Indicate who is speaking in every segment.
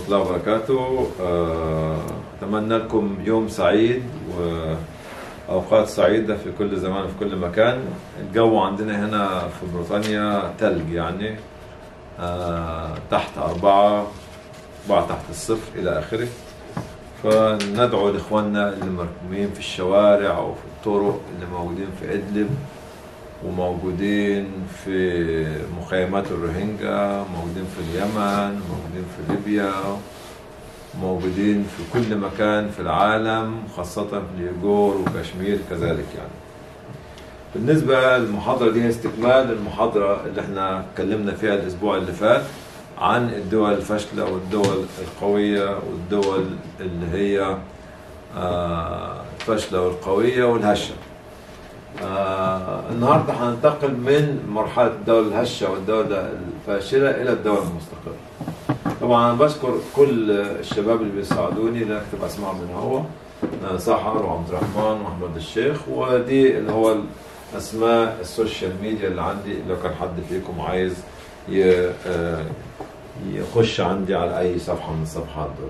Speaker 1: الله وبركاته آه، أتمنى لكم يوم سعيد وأوقات سعيدة في كل زمان وفي كل مكان الجو عندنا هنا في بريطانيا تلج يعني آه، تحت أربعة أربعة تحت الصفر إلى آخره فندعو لإخواننا اللي مركومين في الشوارع وفي الطرق اللي موجودين في إدلب وموجودين في مخيمات الروهينجا موجودين في اليمن موجودين في ليبيا موجودين في كل مكان في العالم خاصة في اليجور وكشمير كذلك يعني بالنسبة للمحاضرة دي هي استكمال المحاضرة اللي احنا اتكلمنا فيها الأسبوع اللي فات عن الدول الفاشلة والدول القوية والدول اللي هي آه، الفاشلة والقوية والهشة آه النهارده هننتقل من مرحله الدوله الهشه والدوله الفاشله الى الدوله المستقره. طبعا انا بشكر كل الشباب اللي بيساعدوني اللي اكتب اسمائهم من هو آه، سحر وعبد الرحمن واحمد الشيخ ودي اللي هو اسماء السوشيال ميديا اللي عندي لو كان حد فيكم عايز ي- آه، يخش عندي على اي صفحه من الصفحات دول.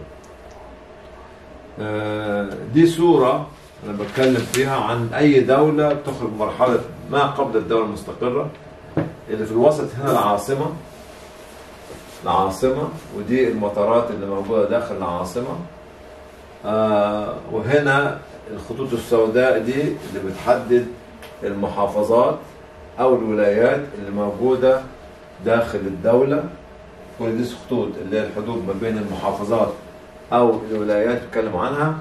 Speaker 1: آه، دي صوره انا بتكلم فيها عن اي دوله بتخرج مرحله ما قبل الدوله المستقره اللي في الوسط هنا العاصمه العاصمه ودي المطارات اللي موجوده داخل العاصمه آه وهنا الخطوط السوداء دي اللي بتحدد المحافظات او الولايات اللي موجوده داخل الدوله كل دي خطوط اللي هي الحدود ما بين المحافظات او الولايات بتكلم عنها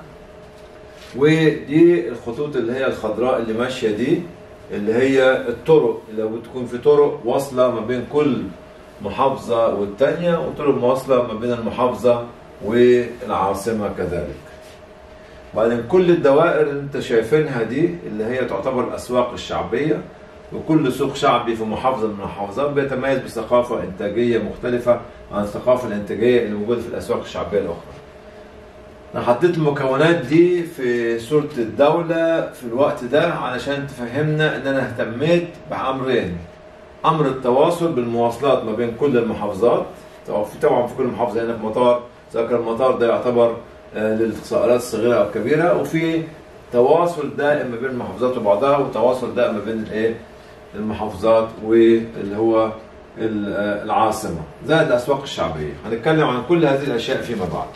Speaker 1: ودي الخطوط اللي هي الخضراء اللي ماشيه دي اللي هي الطرق اللي بتكون في طرق واصله ما بين كل محافظه والتانيه وطرق مواصله ما بين المحافظه والعاصمه كذلك. بعدين كل الدوائر اللي انت شايفينها دي اللي هي تعتبر الاسواق الشعبيه وكل سوق شعبي في محافظه من المحافظات بيتميز بثقافه انتاجيه مختلفه عن الثقافه الانتاجيه اللي موجوده في الاسواق الشعبيه الاخرى. انا حطيت المكونات دي في صورة الدولة في الوقت ده علشان تفهمنا ان انا اهتميت بامرين امر التواصل بالمواصلات ما بين كل المحافظات طبعا في طبعا في كل محافظة هنا في مطار سواء كان المطار ده يعتبر آه، للسائرات الصغيرة او الكبيرة وفي تواصل دائم ما بين المحافظات وبعضها وتواصل دائم ما بين الايه المحافظات واللي هو ال- آه، العاصمة زائد الاسواق الشعبية هنتكلم عن كل هذه الاشياء فيما بعد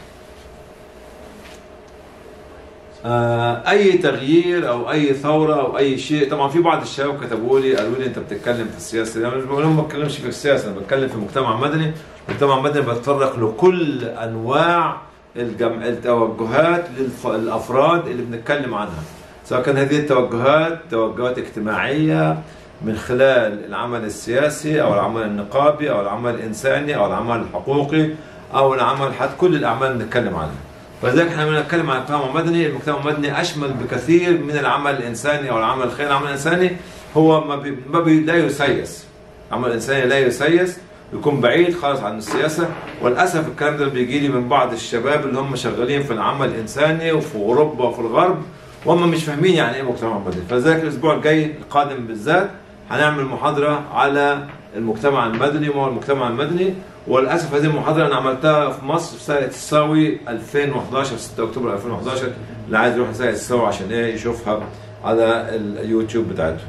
Speaker 1: آه، اي تغيير او اي ثوره او اي شيء طبعا في بعض الشباب كتبوا لي قالوا لي انت بتتكلم في السياسه انا مش بقول لهم ما بتكلمش في السياسه انا بتكلم في المجتمع المدني المجتمع المدني بتطرق لكل انواع الجمع التوجهات للافراد اللي بنتكلم عنها سواء كان هذه التوجهات توجهات اجتماعيه من خلال العمل السياسي او العمل النقابي او العمل الانساني او العمل الحقوقي او العمل حتى كل الاعمال اللي بنتكلم عنها فلذلك احنا بنتكلم عن المجتمع المدني، المجتمع المدني اشمل بكثير من العمل الانساني او العمل الخيري، العمل الانساني هو ما, بي ما بي لا يسيس. العمل الانساني لا يسيس يكون بعيد خالص عن السياسه وللاسف الكلام ده بيجي لي من بعض الشباب اللي هم شغالين في العمل الانساني وفي اوروبا وفي الغرب وهم مش فاهمين يعني ايه مجتمع مدني، فلذلك الاسبوع الجاي القادم بالذات هنعمل محاضره على المجتمع المدني وما هو المجتمع المدني وللاسف هذه المحاضره انا عملتها في مصر في سنه تساوي 2011 6 اكتوبر 2011 اللي عايز يروح سنه تساوي عشان ايه يشوفها على اليوتيوب بتاعتهم.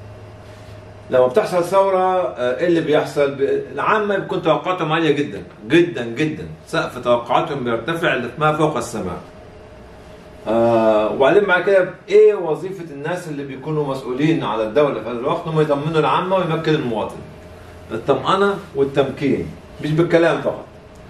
Speaker 1: لما بتحصل ثوره آه، ايه اللي بيحصل؟ ب- العامه بيكون توقعاتهم عاليه جدا جدا جدا سقف توقعاتهم بيرتفع ما فوق السماء. آه وبعدين بعد كده ايه وظيفه الناس اللي بيكونوا مسؤولين على الدوله في هذا الوقت هم يطمنوا العامه ويمكن المواطن. الطمأنة والتمكين مش بالكلام فقط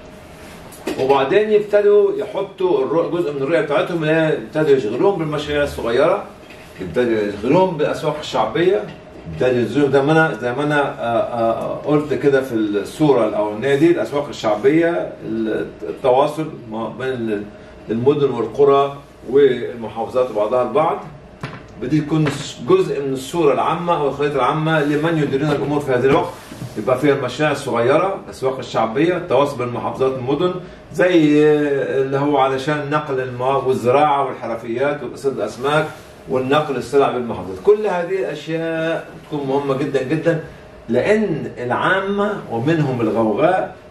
Speaker 1: وبعدين يبتدوا يحطوا الرؤ- جزء من الرؤيه بتاعتهم اللي هي يبتدوا يشغلوهم بالمشاريع الصغيره يبتدوا يشغلوهم بالاسواق الشعبيه يبتدوا يشغلوهم زي ما انا زي ما انا آه، آه، قلت كده في الصوره الاولانيه دي الاسواق الشعبيه التواصل ما بين المدن والقرى والمحافظات وبعضها البعض بدي يكون جزء من الصوره العامه او الخريطه العامه لمن يديرون الامور في هذا الوقت يبقى فيها المشاريع الصغيره الاسواق الشعبيه التواصل بين المحافظات والمدن زي اللي هو علشان نقل المواد والزراعه والحرفيات وصيد الاسماك والنقل السلع بالمحافظات كل هذه الاشياء تكون مهمه جدا جدا لان العامه ومنهم الغوغاء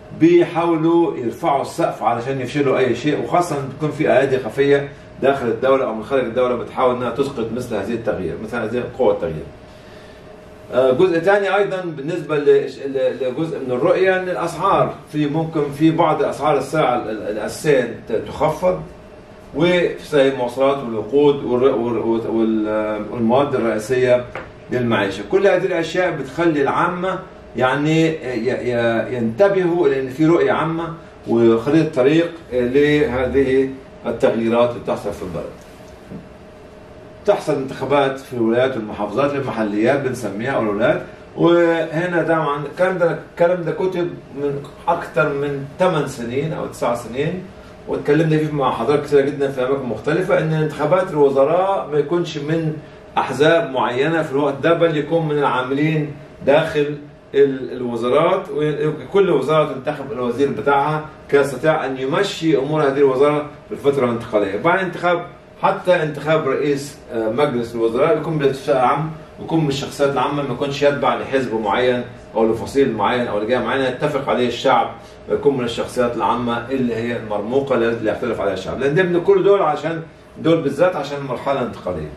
Speaker 1: بيحاولوا يرفعوا السقف علشان يفشلوا اي شيء وخاصه ان تكون في ايادي خفيه داخل الدوله او من خارج الدوله بتحاول انها تسقط مثل هذه التغيير مثل هذه قوى التغيير. آه، جزء ثاني ايضا بالنسبه ل- ل- لجزء من الرؤيه ان الاسعار في ممكن في بعض اسعار السلع ال- ال- الاساسيه ت- تخفض وفي زي المواصلات والوقود والر- وال- وال- والمواد الرئيسيه للمعيشه، كل هذه الاشياء بتخلي العامه يعني ي- ي- ينتبهوا لان في رؤيه عامه وخريطه طريق لهذه التغييرات اللي بتحصل في البلد. تحصل انتخابات في الولايات والمحافظات المحليات بنسميها او الولايات وهنا طبعا الكلام ده الكلام ده كتب من اكثر من 8 سنين او 9 سنين واتكلمنا فيه مع حضرتك كثيره جدا في اماكن مختلفه ان انتخابات الوزراء ما يكونش من احزاب معينه في الوقت ده بل يكون من العاملين داخل ال- الوزارات وكل وزاره تنتخب الوزير بتاعها كي يستطيع ان يمشي امور هذه الوزاره في الفتره الانتقاليه بعد انتخاب حتى انتخاب رئيس آه، مجلس الوزراء يكون بالاستفتاء العام ويكون من الشخصيات العامه ما يكونش يتبع لحزب معين او لفصيل معين او لجهه معينه يتفق عليه الشعب ويكون من الشخصيات العامه اللي هي المرموقه اللي يختلف عليها الشعب لان ده كل دول عشان دول بالذات عشان المرحله الانتقاليه.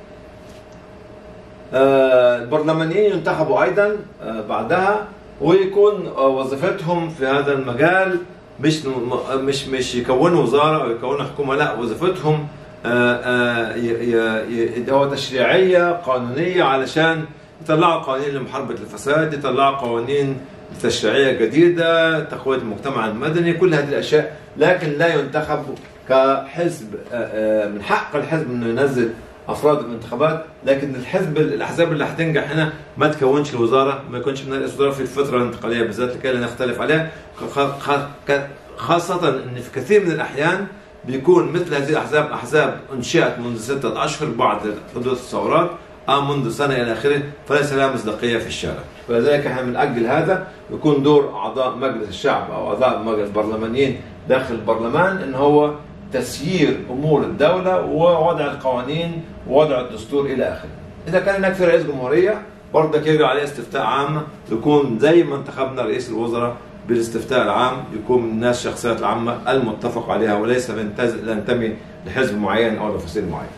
Speaker 1: آه، البرلمانيين ينتخبوا ايضا آه، بعدها ويكون آه، وظيفتهم في هذا المجال مش م- مش مش يكونوا وزاره او يكونوا حكومه لا وظيفتهم آه، آه، ي- ي- ي- هو تشريعيه قانونيه علشان يطلعوا قوانين لمحاربه الفساد يطلعوا قوانين تشريعيه جديده تقويه المجتمع المدني كل هذه الاشياء لكن لا ينتخب كحزب آه، آه، من حق الحزب انه ينزل افراد الانتخابات لكن الحزب الاحزاب اللي هتنجح هنا ما تكونش الوزاره ما يكونش من رئيس وزراء في الفتره الانتقاليه بالذات اللي كان نختلف عليها خ- خ- ك- خاصه ان في كثير من الاحيان بيكون مثل هذه الاحزاب احزاب انشئت منذ سته اشهر بعد حدوث الثورات او منذ سنه الى اخره فليس لها مصداقيه في الشارع فلذلك احنا بنأجل هذا ويكون دور اعضاء مجلس الشعب او اعضاء مجلس البرلمانيين داخل البرلمان ان هو تسيير امور الدوله ووضع القوانين ووضع الدستور الى اخره. اذا كان هناك في رئيس جمهوريه برضك يجري عليه استفتاء عام يكون زي ما انتخبنا رئيس الوزراء بالاستفتاء العام يكون من الناس الشخصيات العامه المتفق عليها وليس بينتز- ينتمي لحزب معين او لفصيل معين.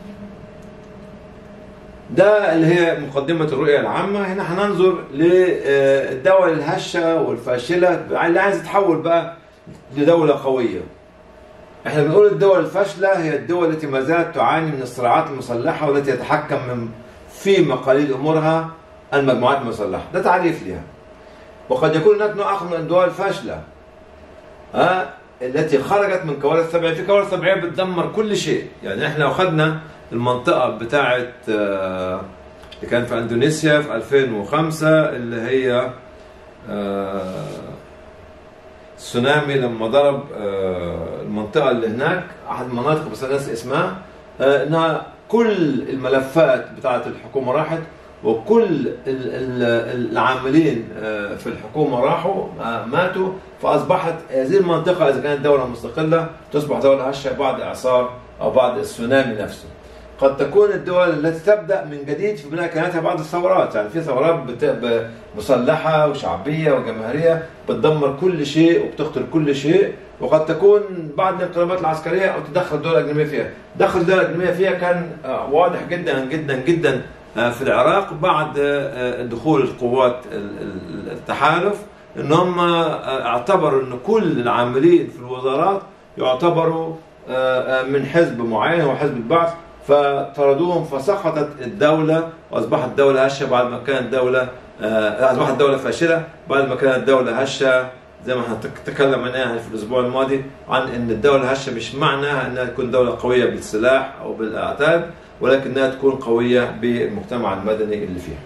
Speaker 1: ده اللي هي مقدمة الرؤية العامة هنا هننظر للدول الهشة والفاشلة اللي عايز تتحول بقى لدولة قوية احنا بنقول الدول الفاشلة هي الدول التي ما زالت تعاني من الصراعات المسلحة والتي يتحكم من في مقاليد أمورها المجموعات المسلحة ده تعريف لها وقد يكون هناك نوع آخر من الدول الفاشلة ها التي خرجت من كوارث طبيعية في كوارث طبيعية بتدمر كل شيء يعني احنا لو خدنا المنطقة بتاعة آه، اللي كان في اندونيسيا في 2005 اللي هي آه، تسونامي لما ضرب آه، المنطقة اللي هناك أحد المناطق بس أنا ناسي اسمها آه، إنها كل الملفات بتاعة الحكومة راحت وكل ال- ال- العاملين آه، في الحكومة راحوا آه، ماتوا فأصبحت هذه المنطقة إذا كانت دولة مستقلة تصبح دولة هشة بعد إعصار أو بعد السونامي نفسه قد تكون الدول التي تبدا من جديد في بناء كياناتها بعد الثورات يعني في ثورات بت- ب- مسلحه وشعبيه وجماهيريه بتدمر كل شيء وبتقتل كل شيء وقد تكون بعد الانقلابات العسكريه او تدخل الدول الاجنبيه فيها دخل الدول الاجنبيه فيها كان آه، واضح جدا جدا جدا آه، في العراق بعد آه، آه، دخول القوات ال- ال- التحالف ان هم آه، اعتبروا ان كل العاملين في الوزارات يعتبروا آه، آه، من حزب معين هو حزب البعث فطردوهم فسقطت الدولة وأصبحت دولة هشة بعد ما كانت دولة آه، أصبحت دولة فاشلة بعد ما كانت دولة هشة زي ما احنا تك- تكلم عنها في الأسبوع الماضي عن أن الدولة الهشة مش معناها أنها تكون دولة قوية بالسلاح أو بالأعتاد ولكنها تكون قوية بالمجتمع المدني اللي فيها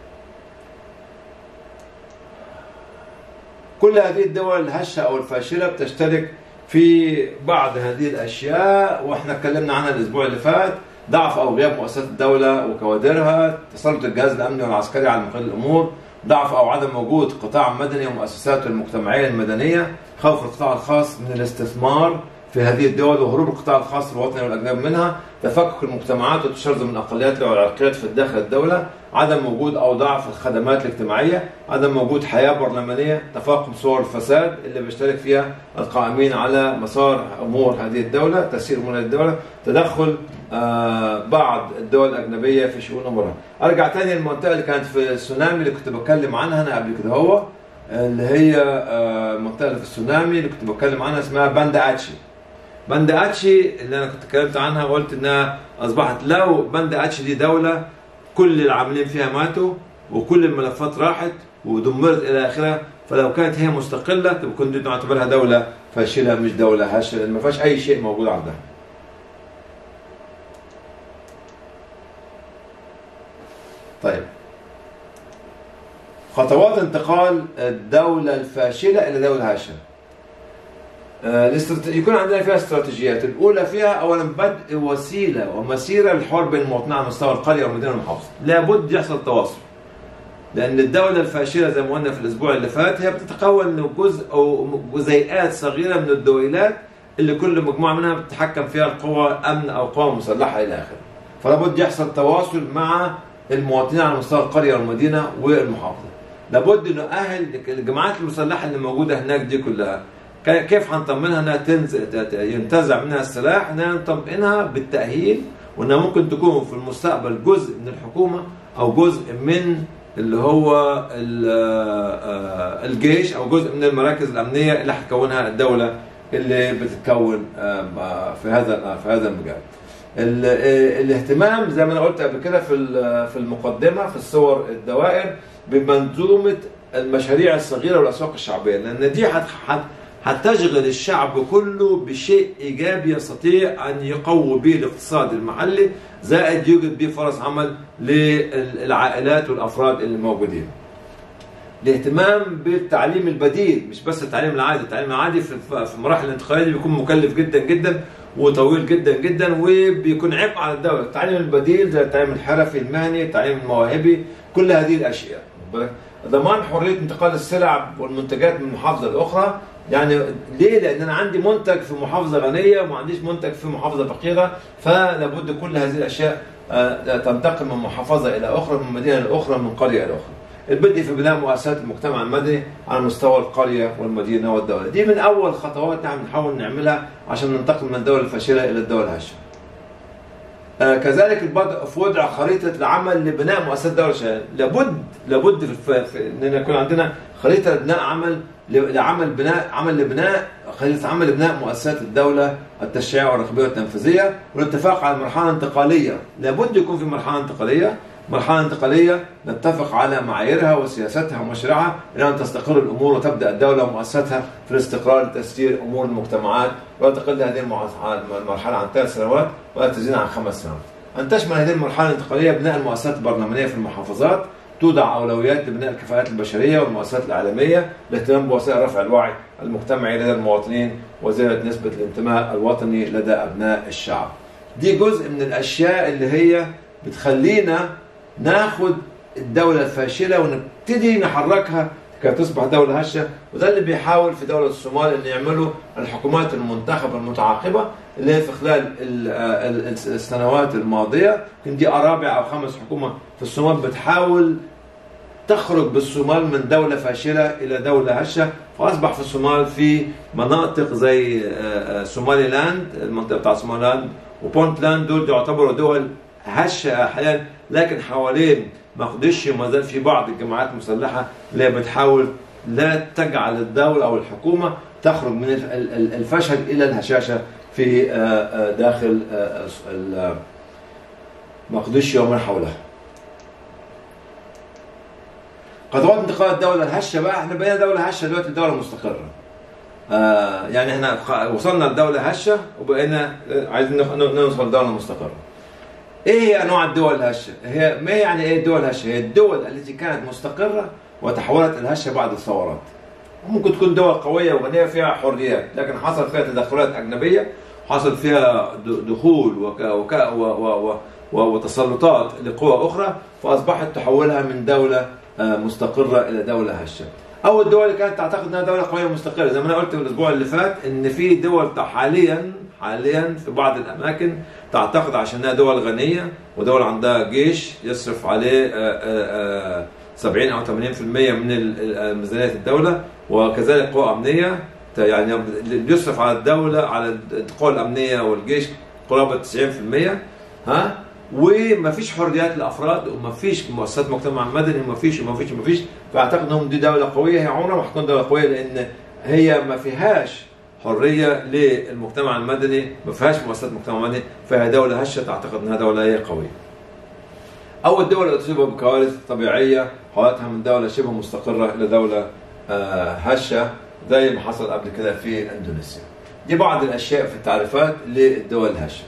Speaker 1: كل هذه الدول الهشة أو الفاشلة بتشترك في بعض هذه الأشياء وإحنا اتكلمنا عنها الأسبوع اللي فات ضعف أو غياب مؤسسات الدولة وكوادرها تسلط الجهاز الأمني والعسكري على مقال الأمور ضعف أو عدم وجود قطاع مدني ومؤسساته المجتمعية المدنية خوف القطاع الخاص من الاستثمار في هذه الدول وهروب القطاع الخاص الوطني والاجنبي منها، تفكك المجتمعات والتشرذم من الاقليات والعرقيات في داخل الدوله، عدم وجود اوضاع في الخدمات الاجتماعيه، عدم وجود حياه برلمانيه، تفاقم صور الفساد اللي بيشترك فيها القائمين على مسار امور هذه الدوله، تسيير امور الدوله، تدخل آه بعض الدول الاجنبيه في شؤون امورها. ارجع تاني للمنطقه اللي كانت في السونامي اللي كنت بتكلم عنها انا قبل كده هو اللي هي آه، المنطقه اللي في السونامي اللي كنت بتكلم عنها اسمها باندا اتشي باندا اتشي اللي انا كنت اتكلمت عنها وقلت انها اصبحت لو باندا اتشي دي دوله كل العاملين فيها ماتوا وكل الملفات راحت ودمرت الى اخره فلو كانت هي مستقله تبقى كنت نعتبرها دوله فاشله مش دوله هشه لان ما فيهاش اي شيء موجود عندها. طيب خطوات انتقال الدولة الفاشلة إلى دولة هاشة آه، الاسترات- يكون عندنا فيها استراتيجيات الأولى فيها أولا بدء وسيلة ومسيرة للحوار بين المواطنين على مستوى القرية والمدينة والمحافظة لابد يحصل تواصل لأن الدولة الفاشلة زي ما قلنا في الأسبوع اللي فات هي بتتكون من جزء أو جزيئات صغيرة من الدويلات اللي كل مجموعة منها بتتحكم فيها القوى أمن أو قوى مسلحة إلى آخره فلابد يحصل تواصل مع المواطنين على مستوى القرية والمدينة والمحافظة لابد نؤهل الجماعات المسلحة اللي موجودة هناك دي كلها كي- كيف هنطمنها انها تنزل ت- ت- ينتزع منها السلاح انها نطمئنها بالتأهيل وانها ممكن تكون في المستقبل جزء من الحكومة او جزء من اللي هو ال- آه، الجيش او جزء من المراكز الامنيه اللي هتكونها الدوله اللي بتتكون آه، في هذا في هذا المجال. ال- آه، الاهتمام زي ما انا قلت قبل كده في ال- في المقدمه في الصور الدوائر بمنظومه المشاريع الصغيره والاسواق الشعبيه لان دي هت- هت- هتشغل الشعب كله بشيء ايجابي يستطيع ان يقوي به الاقتصاد المحلي زائد يوجد به فرص عمل للعائلات والافراد اللي موجودين. الاهتمام بالتعليم البديل مش بس التعليم العادي، التعليم العادي في في المراحل الانتقاليه دي بيكون مكلف جدا جدا وطويل جدا جدا وبيكون عبء على الدوله، التعليم البديل زي التعليم الحرفي المهني، التعليم المواهبي، كل هذه الاشياء. واخد بالك؟ ضمان حريه انتقال السلع والمنتجات من محافظه لاخرى يعني ليه؟ لان انا عندي منتج في محافظه غنيه وما عنديش منتج في محافظه فقيره فلابد كل هذه الاشياء آه، تنتقل من محافظه الى اخرى من مدينه لاخرى من قريه الى اخرى. البدء في بناء مؤسسات المجتمع المدني على مستوى القريه والمدينه والدوله، دي من اول خطوات نحن بنحاول نعملها عشان ننتقل من الدوله الفاشله الى الدوله الهشه. آه، كذلك البدء في وضع خريطه العمل لبناء مؤسسات دوله شامله، لابد لابد في, في ان يكون عندنا خريطه لبناء عمل لعمل بناء عمل لبناء خريطه عمل لبناء مؤسسات الدوله التشريعيه والرقابيه والتنفيذيه والاتفاق على مرحله انتقاليه، لابد يكون في مرحله انتقاليه مرحلة انتقالية نتفق على معاييرها وسياستها ومشاريعها إلى أن تستقر الأمور وتبدأ الدولة ومؤسساتها في الاستقرار لتسيير أمور المجتمعات ولا تقل هذه المرحلة عن ثلاث سنوات ولا تزيد عن خمس سنوات. أن تشمل هذه المرحلة الانتقالية بناء المؤسسات البرلمانية في المحافظات توضع أولويات لبناء الكفاءات البشرية والمؤسسات الإعلامية الاهتمام بوسائل رفع الوعي المجتمعي لدى المواطنين وزيادة نسبة الانتماء الوطني لدى أبناء الشعب. دي جزء من الأشياء اللي هي بتخلينا ناخد الدولة الفاشلة ونبتدي نحركها كي تصبح دولة هشة وده اللي بيحاول في دولة الصومال ان يعملوا الحكومات المنتخبة المتعاقبة اللي هي في خلال ال- ال- السنوات الماضية يمكن دي رابع او خامس حكومة في الصومال بتحاول تخرج بالصومال من دولة فاشلة إلى دولة هشة فأصبح في الصومال في مناطق زي آه، آه، سومالي لاند المنطقة بتاعت سومالي لاند وبونتلاند دول يعتبروا دول هشة حاليا لكن حوالين مقدشي وما زال في بعض الجماعات المسلحة اللي هي بتحاول لا تجعل الدولة أو الحكومة تخرج من ال- ال- الفشل إلى الهشاشة في آه، آه، داخل آه، ال- مقدشي ومن حولها خطوات انتقال الدولة الهشة بقى احنا بقينا دولة هشة دلوقتي دولة مستقرة. آه يعني احنا خ- وصلنا لدولة هشة وبقينا آه، عايزين نخ- نوصل لدولة مستقرة. ايه هي انواع الدول الهشة؟ هي ما يعني ايه الدول الهشة؟ هي الدول التي كانت مستقرة وتحولت الهشة بعد الثورات. ممكن تكون دول قوية وغنية فيها حريات، لكن حصل فيها تدخلات أجنبية، حصل فيها د- دخول وك وك و و و و وتسلطات لقوى أخرى، فأصبحت تحولها من دولة آه، مستقرة إلى دولة هشة. او الدول اللي كانت تعتقد انها دوله قويه مستقله زي ما انا قلت الاسبوع اللي فات ان في دول حاليا حاليا في بعض الاماكن تعتقد عشان انها دول غنيه ودول عندها جيش يصرف عليه آه، آه، آه، 70 او 80% من ال- ال- ميزانيه الدوله وكذلك قوى امنيه ت- يعني اللي بيصرف على الدوله على القوى الامنيه والجيش قرابه 90% ها ومفيش حريات للافراد ومفيش مؤسسات مجتمع مدني ومفيش ومفيش ومفيش فاعتقد انهم دي دوله قويه هي عمرها ما هتكون دوله قويه لان هي ما فيهاش حريه للمجتمع المدني ما فيهاش مؤسسات مجتمع مدني فهي دوله هشه تعتقد انها دوله هي قويه. او الدول اللي تصيبها بكوارث طبيعيه حولتها من دوله شبه مستقره الى دوله آه، هشه زي ما حصل قبل كده في اندونيسيا. دي بعض الاشياء في التعريفات للدول الهشه.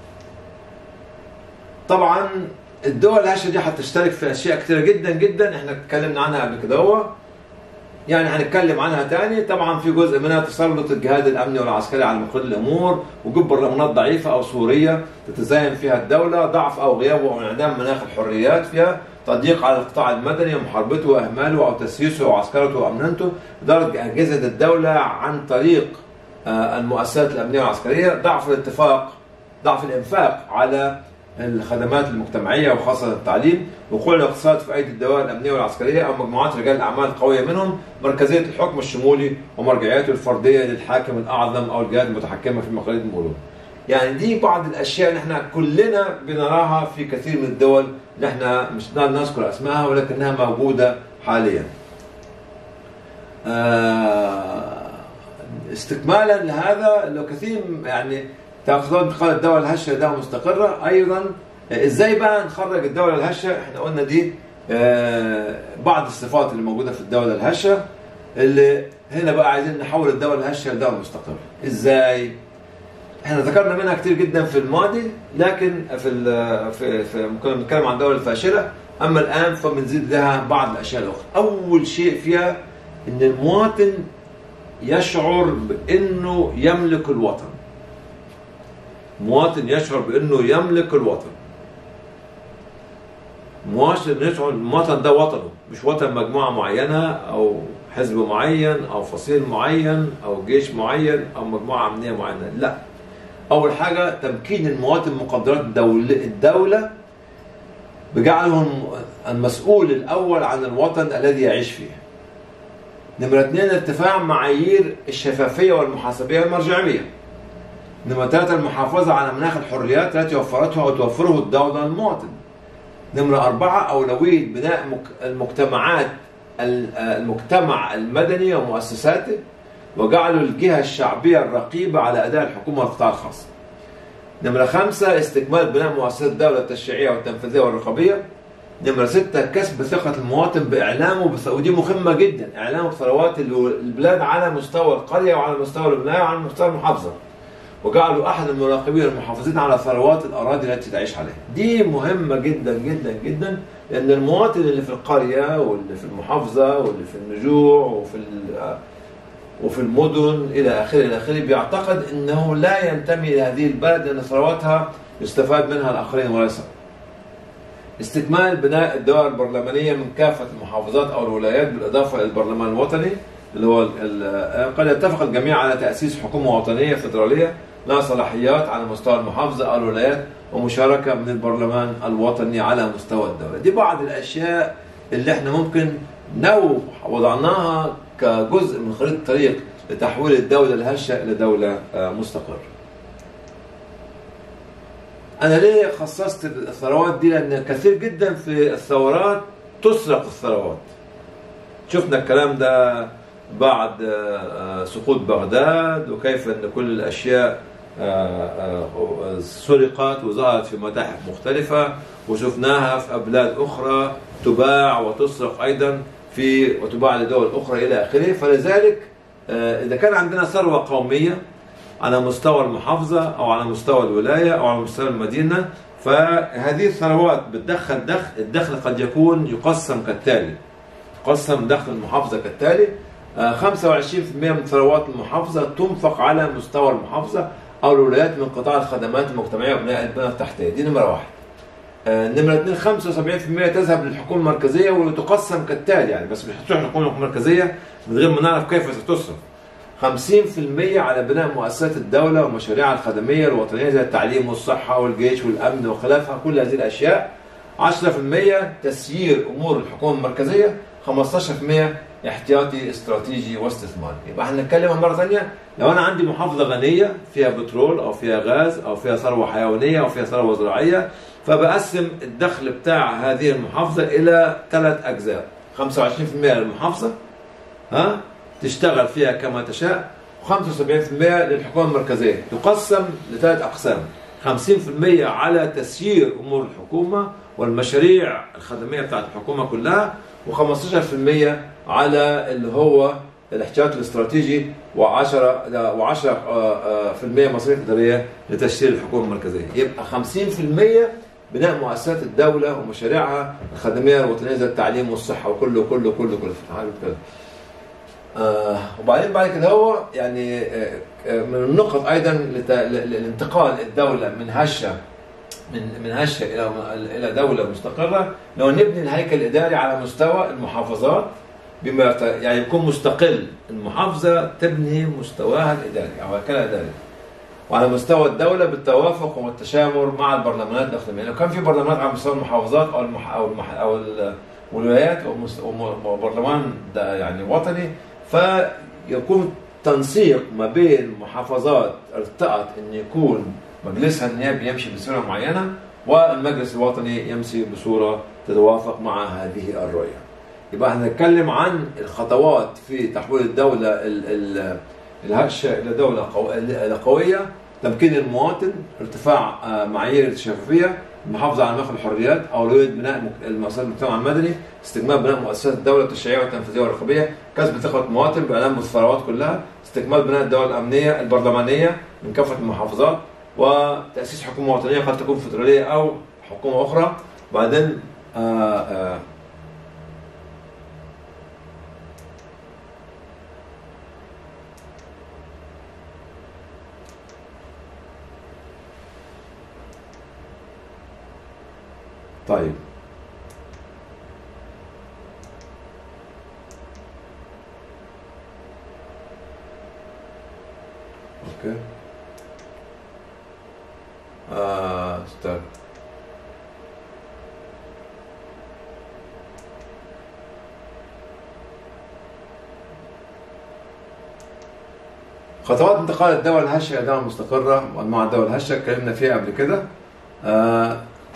Speaker 1: طبعا الدول الهشه دي هتشترك في اشياء كثيره جدا جدا احنا اتكلمنا عنها قبل كده هو يعني هنتكلم عنها تاني طبعا في جزء منها تسلط الجهاد الامني والعسكري على مقر الامور وجود برلمانات ضعيفه او سوريه تتزايم فيها الدوله ضعف او غياب او انعدام مناخ الحريات فيها تضييق على القطاع المدني ومحاربته واهماله او تسييسه وعسكرته وامننته اداره اجهزه الدوله عن طريق آه، المؤسسات الامنيه والعسكريه ضعف الاتفاق ضعف الانفاق على الخدمات المجتمعيه وخاصه التعليم، وقوع الاقتصاد في ايدي الدوائر الامنيه والعسكريه او مجموعات رجال الاعمال قويه منهم، مركزيه الحكم الشمولي ومرجعيته الفرديه للحاكم الاعظم او الجهات المتحكمه في مقاليد الملوك. يعني دي بعض الاشياء اللي احنا كلنا بنراها في كثير من الدول اللي احنا مش نذكر اسمائها ولكنها موجوده حاليا. آه، استكمالا لهذا لو كثير يعني تاخذون انتقال الدوله الهشه لدوله مستقره ايضا ازاي بقى نخرج الدوله الهشه احنا قلنا دي آه، بعض الصفات اللي موجوده في الدوله الهشه اللي هنا بقى عايزين نحول الدوله الهشه لدوله مستقره ازاي احنا ذكرنا منها كتير جدا في الماضي لكن في ال- في, في كنا بنتكلم عن الدوله الفاشله اما الان فبنزيد لها بعض الاشياء الاخرى اول شيء فيها ان المواطن يشعر بانه يملك الوطن مواطن يشعر بانه يملك الوطن مواطن يشعر المواطن ده وطنه مش وطن مجموعه معينه او حزب معين او فصيل معين او جيش معين او مجموعه امنيه معينه لا اول حاجه تمكين المواطن من مقدرات الدوله الدوله بجعله الم- المسؤول الاول عن الوطن الذي يعيش فيه نمرة اثنين ارتفاع معايير الشفافية والمحاسبية والمرجعية. نمرة ثلاثة المحافظة على مناخ الحريات التي وفرته أو توفره الدولة للمواطن. نمرة أربعة أولوية بناء مك- المجتمعات ال- المجتمع المدني ومؤسساته وجعله الجهة الشعبية الرقيبة على أداء الحكومة والقطاع الخاص. نمرة خمسة استكمال بناء مؤسسات الدولة التشريعية والتنفيذية والرقابية. نمرة ستة كسب ثقة المواطن بإعلامه بث... ودي مهمة جدا إعلامه بثروات ال- البلاد على مستوى القرية وعلى مستوى الولاية وعلى مستوى المحافظة وجعلوا أحد المراقبين المحافظين على ثروات الأراضي التي تعيش عليها دي مهمة جدا جدا جدا لأن المواطن اللي في القرية واللي في المحافظة واللي في النجوع وفي ال... وفي المدن إلى آخره إلى آخره بيعتقد أنه لا ينتمي إلى هذه البلد لأن ثرواتها يستفاد منها الآخرين وليس هو. استكمال بناء الدوائر البرلمانية من كافة المحافظات أو الولايات بالإضافة إلى البرلمان الوطني اللي هو ال- ال- قد يتفق الجميع على تأسيس حكومة وطنية فيدرالية لها صلاحيات على مستوى المحافظة أو الولايات ومشاركة من البرلمان الوطني على مستوى الدولة دي بعض الأشياء اللي احنا ممكن لو وضعناها كجزء من خريطة الطريق لتحويل الدولة الهشة إلى دولة آه، مستقرة انا ليه خصصت الثروات دي لان كثير جدا في الثورات تسرق الثروات شفنا الكلام ده بعد آه، آه، سقوط بغداد وكيف ان كل الاشياء آه، آه، سرقت وظهرت في متاحف مختلفة وشفناها في بلاد أخرى تباع وتسرق أيضا في وتباع لدول أخرى إلى آخره فلذلك آه، إذا كان عندنا ثروة قومية على مستوى المحافظة أو على مستوى الولاية أو على مستوى المدينة فهذه الثروات بتدخل دخل الدخل قد يكون يقسم كالتالي قسم دخل المحافظة كالتالي آه، 25% من ثروات المحافظة تنفق على مستوى المحافظة أو الولايات من قطاع الخدمات المجتمعية وبناء البنى التحتية دي نمرة واحد آه، نمرة اثنين 75% تذهب للحكومة المركزية وتقسم كالتالي يعني بس مش هتروح للحكومة المركزية من غير ما نعرف كيف ستصرف 50% على بناء مؤسسات الدولة ومشاريعها الخدمية الوطنية زي التعليم والصحة والجيش والأمن وخلافها كل هذه الأشياء 10% تسيير أمور الحكومة المركزية 15% احتياطي استراتيجي واستثماري يبقى احنا هنتكلم مرة ثانية لو أنا عندي محافظة غنية فيها بترول أو فيها غاز أو فيها ثروة حيوانية أو فيها ثروة زراعية فبقسم الدخل بتاع هذه المحافظة إلى ثلاث أجزاء 25% للمحافظة ها تشتغل فيها كما تشاء و75% للحكومة المركزية تقسم لثلاث أقسام 50% على تسيير أمور الحكومة والمشاريع الخدمية بتاعت الحكومة كلها و15% على اللي هو الاحتياط الاستراتيجي و10 و10% مصاريف إدارية لتسيير الحكومة المركزية يبقى 50% بناء مؤسسات الدولة ومشاريعها الخدمية الوطنية زي التعليم والصحة وكله كله كله كله في كده آه وبعدين بعد كده هو يعني آه آه من النقط ايضا للانتقال الدوله من هشه من من هشه الى الى دوله مستقره لو نبني الهيكل الاداري على مستوى المحافظات بما يعني يكون مستقل المحافظه تبني مستواها الاداري او هيكلها الاداري وعلى مستوى الدوله بالتوافق والتشامر مع البرلمانات الاقليميه لو كان في برلمانات على مستوى المحافظات او المح او المح او الولايات او برلمان يعني وطني فيكون تنسيق ما بين محافظات ارتأت ان يكون مجلسها النيابي يمشي بصوره معينه والمجلس الوطني يمشي بصوره تتوافق مع هذه الرؤيه. يبقى احنا نتكلم عن الخطوات في تحويل الدوله الهشه الى دوله قويه، تمكين المواطن، ارتفاع معايير الشفافيه، المحافظه على مخ الحريات، اولويه بناء المؤسسات المجتمع المدني، استكمال بناء مؤسسات الدوله التشريعيه والتنفيذيه والرقابيه، كسب ثقه المواطن باعلان بالثروات كلها، استكمال بناء الدوله الامنيه البرلمانيه من كافه المحافظات، وتاسيس حكومه وطنيه قد تكون فدراليه او حكومه اخرى، بعدين آآ آآ طيب اوكي آه استنى خطوات انتقال الدول الهشه الى دول مستقره وانواع الدول الهشه اتكلمنا فيها قبل كده آه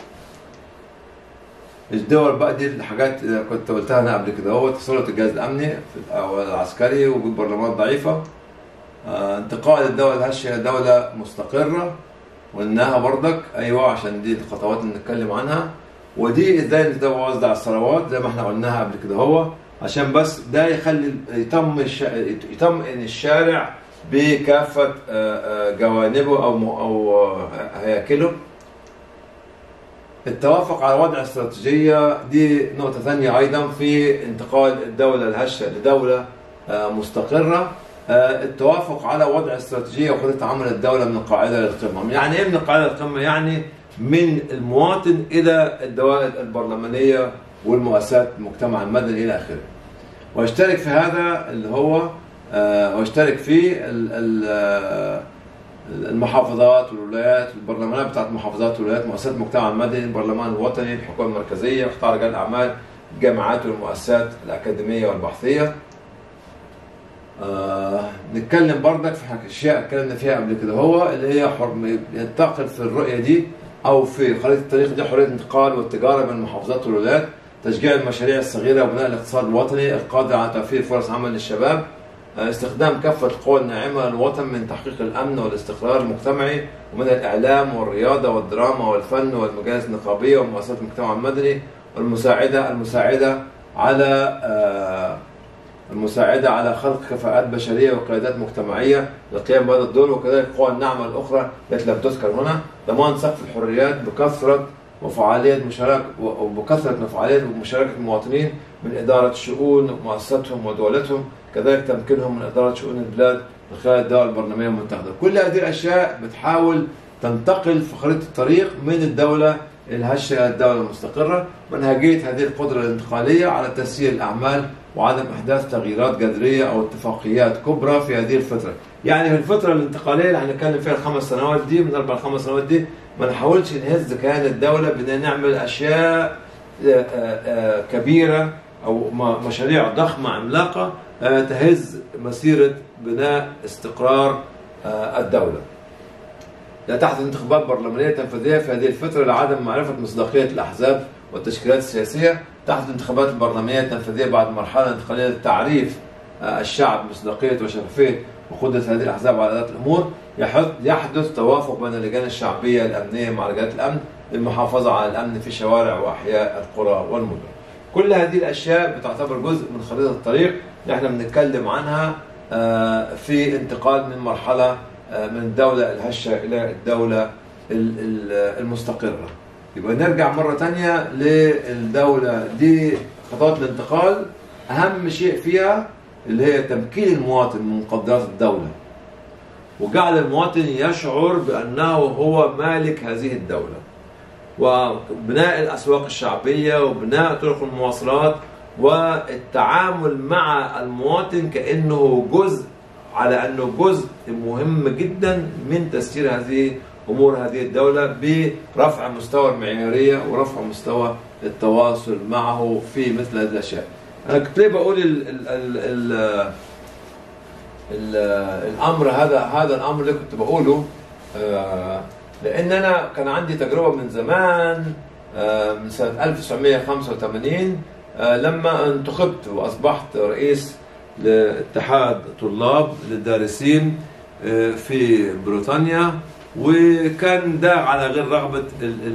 Speaker 1: الدول بقى دي الحاجات كنت قلتها انا قبل كده هو تسلط الجهاز الامني في او العسكري وجود برلمانات ضعيفه آه انتقال الدوله الهشه الى دوله مستقره وانها برضك ايوه عشان دي الخطوات اللي نتكلم عنها ودي ازاي نوزع الثروات زي ما احنا قلناها قبل كده هو عشان بس ده يخلي يتم الش... يطمئن الشارع بكافه جوانبه او او هياكله التوافق على وضع استراتيجية دي نقطة ثانية أيضا في انتقال الدولة الهشة لدولة مستقرة التوافق على وضع استراتيجية وخطة عمل الدولة من القاعدة للقمة يعني إيه من القاعدة للقمة؟ يعني من المواطن إلى الدوائر البرلمانية والمؤسسات المجتمع المدني إلى آخره واشترك في هذا اللي هو واشترك في المحافظات والولايات البرلمانات بتاعت المحافظات والولايات مؤسسات المجتمع المدني البرلمان الوطني الحكومه المركزيه قطاع رجال الاعمال الجامعات والمؤسسات الاكاديميه والبحثيه آه نتكلم بردك في اشياء اتكلمنا فيها قبل كده هو اللي هي حر... ينتقل في الرؤيه دي او في خريطه التاريخ دي حريه الانتقال والتجاره بين المحافظات والولايات تشجيع المشاريع الصغيره وبناء الاقتصاد الوطني القادر على توفير فرص عمل للشباب استخدام كافة القوى الناعمة للوطن من تحقيق الأمن والاستقرار المجتمعي ومن الإعلام والرياضة والدراما والفن والمجالس النقابية ومؤسسات المجتمع المدني والمساعدة المساعدة على المساعدة على خلق كفاءات بشرية وقيادات مجتمعية للقيام بهذا الدور وكذلك القوى الناعمة الأخرى التي لم تذكر هنا ضمان سقف الحريات بكثرة وفعالية مشاركة وبكثرة وفعالية ومشاركة المواطنين من إدارة شؤون مؤسساتهم ودولتهم كذلك تمكينهم من إدارة شؤون البلاد من خلال الدول البرلمانية المتحدة كل هذه الأشياء بتحاول تنتقل في خريطة الطريق من الدولة الهشة الدولة المستقرة منهجية هذه القدرة الانتقالية على تسيير الأعمال وعدم إحداث تغييرات جذرية أو اتفاقيات كبرى في هذه الفترة يعني في الفترة الانتقالية اللي هنتكلم فيها الخمس سنوات دي من أربع خمس سنوات دي ما نحاولش نهز كيان الدولة بدنا نعمل أشياء آه، آه، كبيرة أو مشاريع ضخمة عملاقة آه، تهز مسيرة بناء استقرار الدولة لا تحدث انتخابات برلمانية تنفيذية في هذه الفترة لعدم معرفة مصداقية الأحزاب والتشكيلات السياسية تحدث انتخابات البرلمانية التنفيذية بعد مرحلة انتقالية لتعريف الشعب مصداقية وشفافية وقدرة هذه الأحزاب على إدارة الأمور يحدث توافق بين اللجان الشعبية الأمنية مع لجان الأمن للمحافظة على الأمن في شوارع وأحياء القرى والمدن كل هذه الأشياء بتعتبر جزء من خريطة الطريق اللي احنا بنتكلم عنها آه، في انتقال من مرحلة آه، من الدولة الهشة إلى الدولة المستقرة يبقى نرجع مرة تانية للدولة دي خطوات الانتقال أهم شيء فيها اللي هي تمكين المواطن من مقدرات الدولة وجعل المواطن يشعر بأنه هو مالك هذه الدولة وبناء الأسواق الشعبية وبناء طرق المواصلات والتعامل مع المواطن كأنه جزء على أنه جزء مهم جدا من تسيير هذه أمور هذه الدولة برفع مستوى المعيارية ورفع مستوى التواصل معه في مثل هذه الأشياء أنا كنت ليه بقول ال ال ال ال ال الأمر هذا هذا الأمر اللي كنت بقوله آه لان انا كان عندي تجربه من زمان آه، من سنه 1985 آه، لما انتخبت واصبحت رئيس لاتحاد طلاب للدارسين آه، في بريطانيا وكان ده على غير رغبه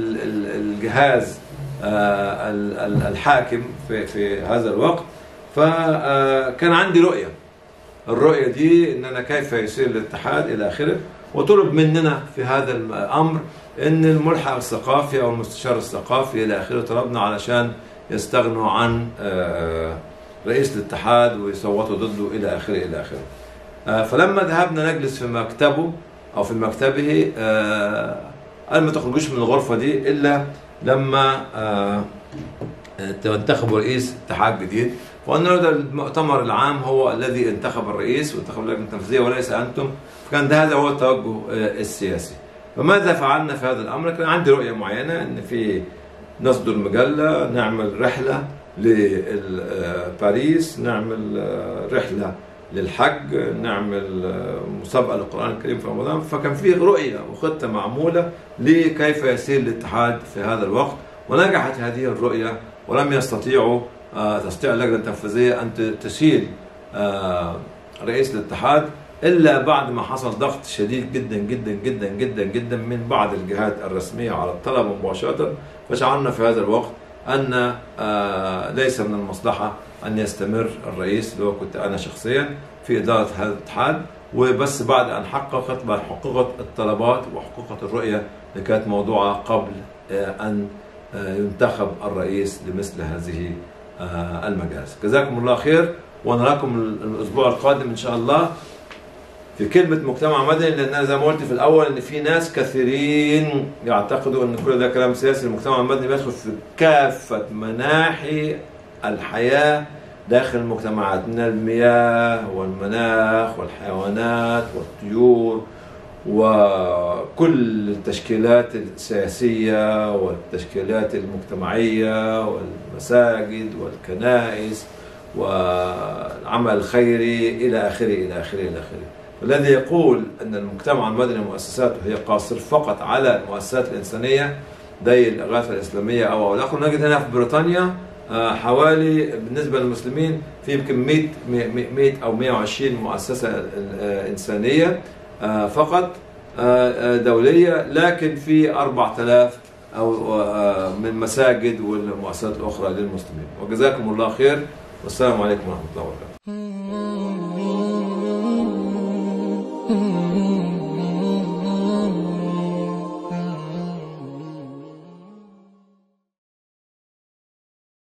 Speaker 1: الجهاز الحاكم في في هذا الوقت فكان عندي رؤيه الرؤيه دي ان انا كيف يصير الاتحاد الى اخره وطلب مننا في هذا الامر ان الملحق الثقافي او المستشار الثقافي الى اخره طلبنا علشان يستغنوا عن آه، رئيس الاتحاد ويصوتوا ضده الى اخره الى اخره. آه، فلما ذهبنا نجلس في مكتبه او في مكتبه آه، قال ما تخرجوش من الغرفه دي الا لما تنتخبوا رئيس اتحاد جديد وقلنا له ده المؤتمر العام هو الذي انتخب الرئيس وانتخب اللجنه التنفيذيه وليس انتم فكان ده هذا هو التوجه آه، السياسي فماذا فعلنا في هذا الامر؟ كان عندي رؤيه معينه ان في نصدر مجله نعمل رحله لباريس نعمل آه، رحله للحج نعمل آه، مسابقه للقران الكريم في رمضان فكان في رؤيه وخطه معموله لكيف يسير الاتحاد في هذا الوقت ونجحت هذه الرؤيه ولم يستطيعوا تستطيع اللجنه التنفيذيه ان تشيل رئيس الاتحاد الا بعد ما حصل ضغط شديد جدا جدا جدا جدا جدا من بعض الجهات الرسميه على الطلبه مباشره فشعرنا في هذا الوقت ان آه، ليس من المصلحه ان يستمر الرئيس اللي هو كنت انا شخصيا في اداره هذا الاتحاد وبس بعد ان حققت حققت الطلبات وحققت الرؤيه اللي كانت موضوعه قبل آه، ان آه، ينتخب الرئيس لمثل هذه المجالس جزاكم الله خير ونراكم الاسبوع القادم ان شاء الله في كلمة مجتمع مدني لأن أنا زي ما قلت في الأول إن في ناس كثيرين يعتقدوا إن كل ده كلام سياسي المجتمع المدني بيدخل في كافة مناحي الحياة داخل المجتمعات من المياه والمناخ والحيوانات والطيور وكل التشكيلات السياسية والتشكيلات المجتمعية والمساجد والكنائس والعمل الخيري إلى آخره إلى آخره إلى آخره الذي يقول أن المجتمع المدني مؤسساته هي قاصر فقط على المؤسسات الإنسانية زي الإغاثة الإسلامية أو أو آخره نجد هنا في بريطانيا آه، حوالي بالنسبة للمسلمين في يمكن 100 100 أو 120 مؤسسة آه، إنسانية آه، فقط دولية لكن في 4000 أو من مساجد والمؤسسات الأخرى للمسلمين وجزاكم الله خير والسلام عليكم ورحمة الله وبركاته